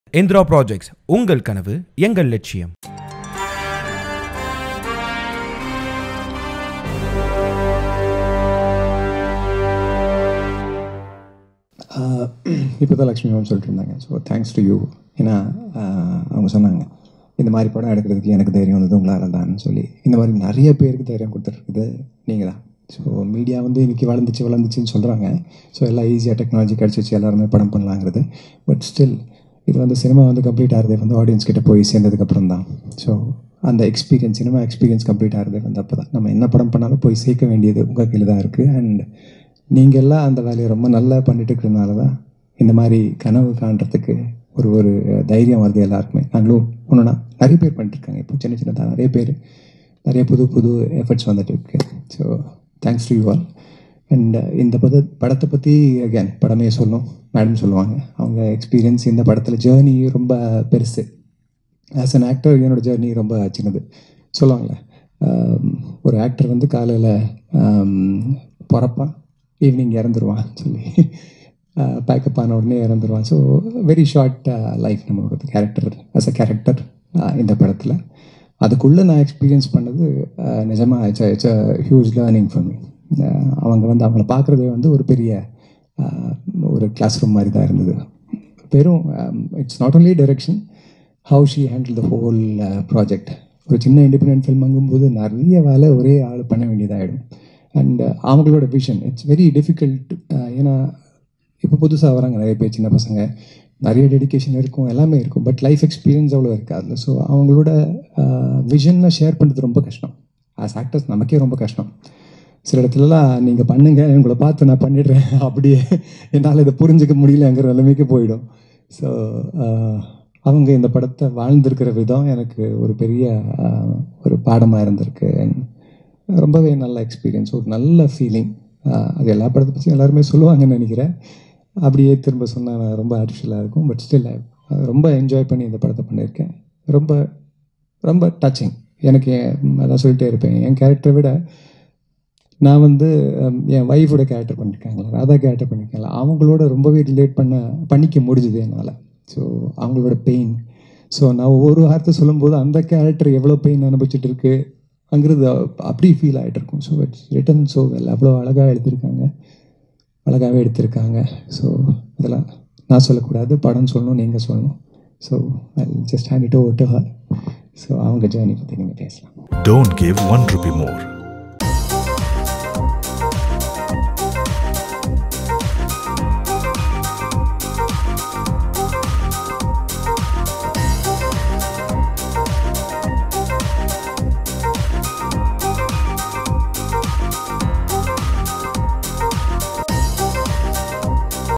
Indira projects உங்கள் கனவு எங்கள் லட்சியம் இப்போ தான் லக்ஷ்மி மேம் சொல்லிட்டு இருந்தாங்க ஸோ தேங்க்ஸ் டு யூ ஏன்னா ஆஹ், அவங்க சொன்னாங்க இந்த மாதிரி படம் எடுக்கிறதுக்கு எனக்கு தைரியம் வந்தது உங்களால் தான் சொல்லி இந்த மாதிரி நிறைய பேருக்கு தைரியம் கொடுத்துருக்குது நீங்கள் தான் ஸோ மீடியா வந்து இன்றைக்கி வளர்ந்துச்சு வளர்ந்துச்சுன்னு சொல்கிறாங்க ஸோ எல்லாம் ஈஸியாக டெக்னாலஜி கிடச்சிச்சு எல்லாருமே படம் பண்ணலாங்கிறது பட் ஸ்டில் இது வந்து சினிமா வந்து கம்ப்ளீட் ஆகிறதே வந்து ஆடியன்ஸ் கிட்ட போய் சேர்ந்ததுக்கப்புறம் தான் ஸோ அந்த எக்ஸ்பீரியன்ஸ் சினிமா எக்ஸ்பீரியன்ஸ் கம்ப்ளீட் ஆகிறதே வந்து அப்போ தான் நம்ம என்ன படம் பண்ணாலும் போய் சேர்க்க வேண்டியது உங்கள் கையில் தான் இருக்குது அண்ட் நீங்கள் எல்லாம் அந்த வேலையை ரொம்ப நல்லா பண்ணிட்டு இருக்கிறதுனால தான் இந்த மாதிரி கனவு காண்றதுக்கு ஒரு ஒரு தைரியம் வருது எல்லாருக்குமே நாங்களும் ஒன்றுனா நிறைய பேர் பண்ணிட்டுருக்காங்க இப்போ சின்ன சின்னதாக நிறைய பேர் நிறைய புது புது எஃபர்ட்ஸ் வந்துட்டு இருக்கு so thanks to you all and இந்த பத படத்தை பற்றி அகேன் படமே சொல்லும் மேடம் சொல்லுவாங்க அவங்க எக்ஸ்பீரியன்ஸ் இந்த படத்தில் ஜேர்னி ரொம்ப பெருசு ஆஸ் அன் ஆக்டர் என்னோட ஜேர்னி ரொம்ப சின்னது சொல்லுவாங்கள்ல ஆம், ஒரு ஆக்டர் வந்து காலையில் பிறப்பான் ஈவினிங் இறந்துருவான் சொல்லி பேக்கப் ஆன உடனே இறந்துருவான் ஸோ வெரி ஷார்ட் லைஃப் நம்மளோட கேரக்டர் ஆஸ் அ கேரக்டர் இந்த படத்தில் அதுக்குள்ளே நான் எக்ஸ்பீரியன்ஸ் பண்ணது ஆஹ், நிஜமா it's it's a huge learning for me அவங்க வந்து அவங்கள பார்க்குறதே வந்து ஒரு பெரிய ஆஹ், ஒரு கிளாஸ் ரூம் மாதிரி தான் இருந்தது வெறும் it's not only direction how she handle the whole project ஒரு சின்ன இண்டிபெண்ட் ஃபில்ம் வாங்கும்போது நிறைய வேலை ஒரே ஆள் பண்ண வேண்டியதாகிடும் அண்ட் அவங்களோட விஷன் இட்ஸ் வெரி டிஃபிகல்ட் ஏன்னா இப்போ புதுசாக வராங்க நிறைய பேர் சின்ன பசங்க நிறைய டெடிகேஷன் இருக்கும் எல்லாமே இருக்கும் பட் லைஃப் எக்ஸ்பீரியன்ஸ் அவ்வளோ இருக்காது ஸோ அவங்களோட விஷனை ஷேர் பண்ணுறது ரொம்ப கஷ்டம் ஆஸ் ஆக்டர்ஸ் நமக்கே ரொம்ப கஷ்டம் சில இடத்துலலாம் நீங்கள் பண்ணுங்க உங்களை பார்த்து நான் பண்ணிடுறேன் அப்படியே என்னால் இதை புரிஞ்சுக்க முடியலங்கிற நிலைமைக்கு போயிடும் ஸோ அவங்க இந்த படத்தை வாழ்ந்திருக்கிற விதம் எனக்கு ஒரு பெரிய ஆஹ், ஒரு பாடமாக இருந்திருக்கு And ரொம்பவே நல்ல எக்ஸ்பீரியன்ஸ் ஒரு நல்ல ஃபீலிங் அது எல்லா படத்தை பற்றி எல்லாருமே சொல்லுவாங்கன்னு நினைக்கிறேன் அப்படியே திரும்ப சொன்னால் ரொம்ப ஆர்டிஃபிஷியலாக இருக்கும் பட் ஸ்டில் ரொம்ப என்ஜாய் பண்ணி இந்த படத்தை பண்ணியிருக்கேன் ரொம்ப ரொம்ப டச்சிங் எனக்கு என் அதான் சொல்லிட்டே இருப்பேன் என் கேரக்டரை விட நான் வந்து ஹம், என் ஒய்ஃபோட கேரக்டர் பண்ணியிருக்காங்களா ராதா கேரக்டர் பண்ணியிருக்காங்களா அவங்களோட ரொம்பவே ரிலேட் பண்ண பண்ணிக்க முடிஞ்சுது என்னால் ஸோ அவங்களோட பெயின் ஸோ நான் ஒவ்வொரு வார்த்தை சொல்லும்போது அந்த கேரக்டர் எவ்வளோ பெயின் அனுபவிச்சுட்டு இருக்கு அங்கிறது அப்படி ஃபீல் ஆகிட்டு இருக்கும் so it's written so well அவ்வளோ அழகாக எழுதியிருக்காங்க அழகாகவே எடுத்திருக்காங்க ஸோ அதெல்லாம் நான் சொல்லக்கூடாது படம் சொல்லணும் நீங்கள் சொல்லணும் so I just hand it over to her so அவங்க ஜேர்னி பற்றி நீங்கள் பேசலாம் Don't give one rupee more.